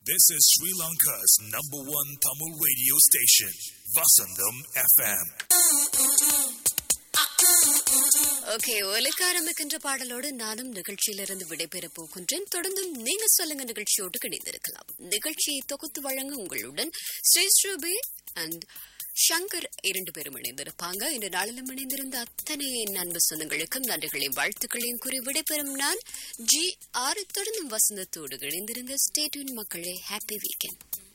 This is Sri Lanka's number one Tamil radio station, Vasandam FM. Okay ஒலிக்க ஆரம்பிக்கின்ற பாடலோடு நானும் நிகழ்ச்சியிலிருந்து விடைபெறப் போகின்றேன் தொடர்ந்தும் நீங்க சொல்லுங்க நிகழ்ச்சியோடு கிடைந்திருக்கலாம் நிகழ்ச்சியை தொகுத்து வழங்க உங்களுடன் ஸ்ரீ ஸ்ரூபி அண்ட் சங்கர் இரண்டு பேரும் இணைந்திருப்பாங்க இந்த நாளிலும் இணைந்திருந்த அத்தனை என் அன்பு சொந்தங்களுக்கும் நன்றிகளையும் வாழ்த்துக்களையும் கூறி விடைபெறும் நான் ஜி ஆறு தொடர்ந்தும் வசந்தத்தோடு இணைந்திருங்க ஸ்டேட்யூன் மக்களே ஹாப்பி வீக்கெண்ட்